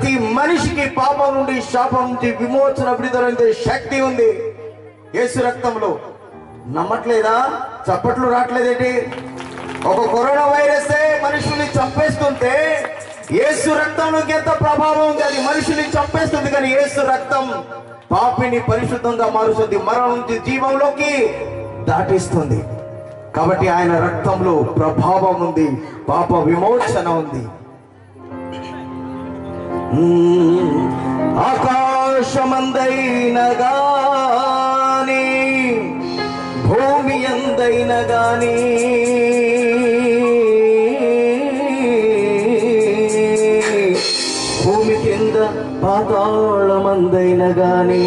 ప్రతి మనిషికి పాపం నుండి శాపం నుండి విమోచన విడుదల శక్తి ఉంది యేసు రక్తంలో నమ్మట్లేదా చప్పట్లు రావట్లేదేంటి ఒక కరోనా వైరస్ మనుషుల్ని చంపేస్తుంటే యేసు రక్తంలోకి ఎంత ప్రభావం ఉంది అది మనుషుల్ని చంపేస్తుంది కానీ యేసు రక్తం పాపిని పరిశుద్ధంగా మారుస్తుంది మరణం నుంచి జీవంలోకి దాటిస్తుంది కాబట్టి ఆయన రక్తంలో ప్రభావం ఉంది పాప విమోచన ఉంది మ్మ్. ఆకాశమందైన గాని భూమి ఎందైన గాని భూమి కింద పాతాళమందైన గాని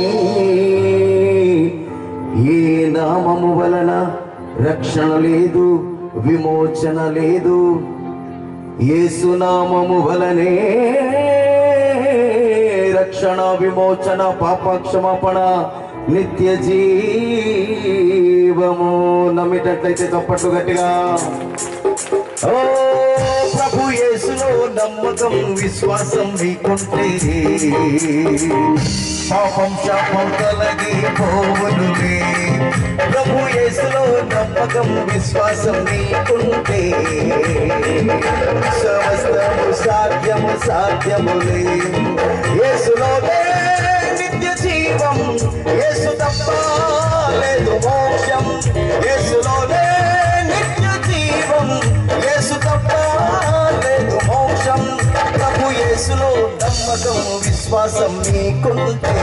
ఏ నామము వలన రక్షణ లేదు విమోచన లేదు యేసునామము వలనే రక్షణ విమోచన పాప క్షమాపణ నిత్య జీవము నమ్మేటట్లయితే తప్పట్లు గట్టిగా ఓ ప్రభు యేసులో నమ్మకం విశ్వాసం నీకుంటే పాపం శాపం తొలగి పోవునులే ప్రభు యేసులో నమ్మకం విశ్వాసం నీకుంటే సమస్తము సాధ్యము సాధ్యములే యేసులోనే నిత్య జీవం యేసు తప్ప లేదు మోక్షం యేసులోనే నిత్య జీవం యేసు తప్ప లేదు మోక్షం ప్రభు యేసులో నమ్మకం విశ్వాసం నీకుంటే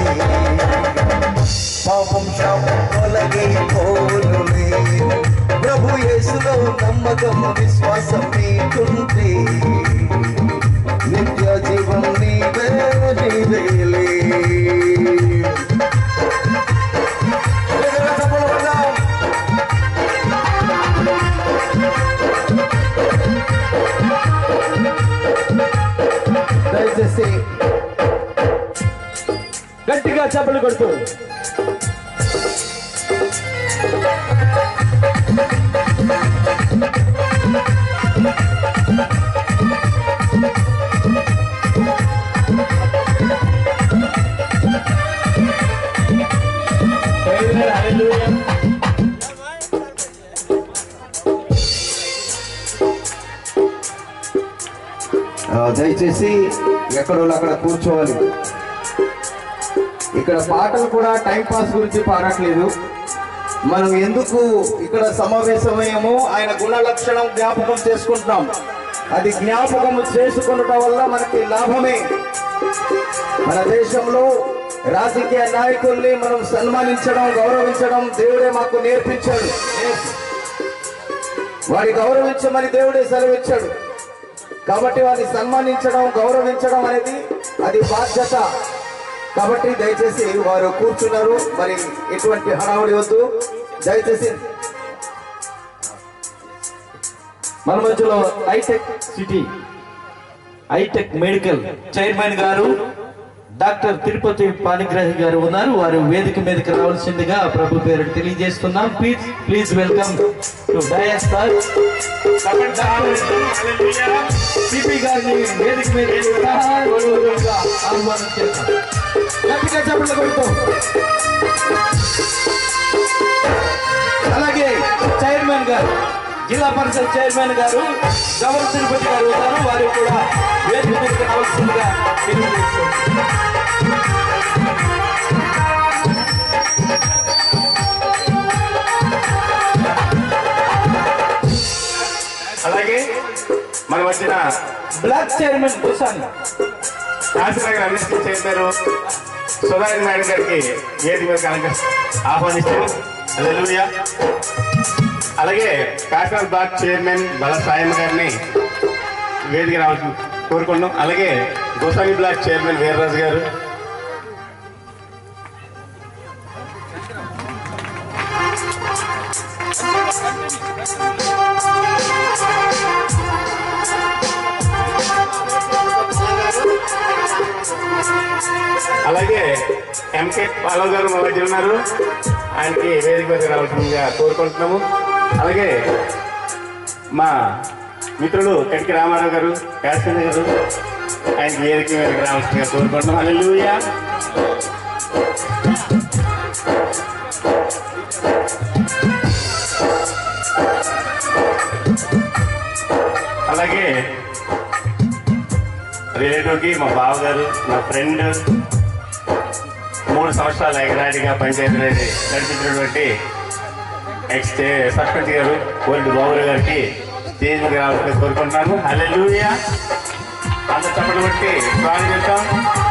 పాపం శాపం తొలగి పోనులే ప్రభు యేసులో నమ్మకం విశ్వాసం నీకుంటే నిత్య జీవం నీవే నీవేలే దగ్గర చప్పట్లు కొడదాం. దయచేసి గట్టిగా చప్పలు కొడుతూ ఆ, దయచేసి ఎక్కడో అక్కడ కూర్చోవాలి ఇక్కడ పాటలు కూడా టైం పాస్ గురించి పాడట్లేదు మనం ఎందుకు ఇక్కడ సమావేశమయ్యామో ఆయన గుణ లక్షణం జ్ఞాపకం చేసుకుంటున్నాం అది జ్ఞాపకం చేసుకుంటం వల్ల మనకి లాభమే మన దేశంలో రాజకీయ నాయకుల్ని మనం సన్మానించడం గౌరవించడం దేవుడే మాకు నేర్పించాడు వారి గౌరవించమని దేవుడే సెలవిచ్చాడు కాబట్టి వారిని సన్మానించడం గౌరవించడం అనేది అది బాధ్యత కాబట్టి దయచేసి వారు కూర్చున్నారు మరి ఎటువంటి హడావుడి వద్దు దయచేసి మన మధ్యలో hitech city hitech medical chairman గారు డాక్టర్ తిరుపతి పాణిగ్రహి గారు ఉన్నారు వారు వేదిక మీదకి రావాల్సిందిగా ప్రభు పేరు తెలియజేస్తున్నాం please please welcome to dais sir CP గారిని వేదిక మీదకి గౌరవంగా ఆహ్వానం చేస్తాం గట్టిగా చప్పట్లు కొడుతూ అలాగే చైర్మన్ గారు జిల్లా పరిషత్ చైర్మన్ గారు గవర్నర్ తిరుపతి గారు ఉన్నారు వారు కూడా వేదిక మీదకి రావాల్సిందిగా తెలియజేస్తున్నారు అలాగే మన వచ్చిన బ్లాక్ చైర్మన్ భూసాని కాశీనగర్ అభివృద్ధి చేశారు సుధాకర్ నాయుడు గారికి వేదిక మీద కనుక ఆహ్వానించారు హల్లెలూయా అలాగే కాశీనాథ్ బ్లాక్ చైర్మన్ బల సాయమ్మ గారిని వేదిక రావాల్సి కోరుకున్నాం అలాగే గోసాని బ్లాక్ చైర్మన్ వీర్రాజు గారు అలాగే ఎంకే పాలవ్ గారు మా మధ్య ఉన్నారు ఆయనకి వేదిక మీద రావాల్సిందిగా కోరుకుంటున్నాము అలాగే మా మిత్రుడు కటికి రామారావు గారు కాశ్మీర్ గారు ఆయన వేదిక మీదకి రావాల్సిందిగా కోరుకుంటున్నాం హల్లెలూయా అలాగే రిలేటివ్కి మా బావగారు నా ఫ్రెండ్ మూడు సంవత్సరాల ఎగరాడిగా పంచాయతీ నడిపించినటువంటి ఎక్స్ సర్పంచ్ గారు కోరిటి బాబులు గారికి స్టేజ్ మీద రావాలని కోరుకుంటున్నాను హల్లెలూయా అంత చప్పట్లు కొట్టి ప్రారంభించాం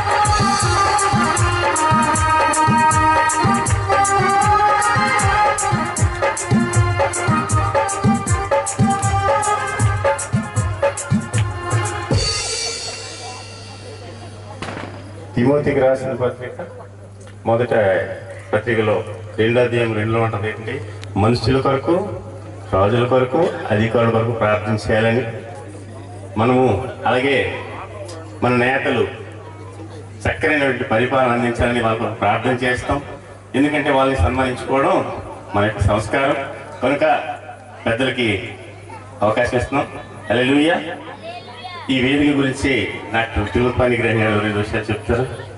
తిమోతికి రాసిన పత్రిక మొదట పత్రికలో రెండో అధ్యాయం రెండులో ఉంటుంది ఏంటి మనుషుల కొరకు రాజుల కొరకు అధికారుల కొరకు ప్రార్థన చేయాలని మనము అలాగే మన నేతలు చక్కరైనటువంటి పరిపాలన అందించాలని వాళ్ళ కొరకు ప్రార్థన చేస్తాం ఎందుకంటే వాళ్ళని సన్మానించుకోవడం మన యొక్క సంస్కారం కనుక పెద్దలకి అవకాశం ఇస్తున్నాం హల్లెలూయా ఈ వేదిక గురించి నాకు తిరుపతి గ్రహం గారు రెండు విషయాలు చెప్తారు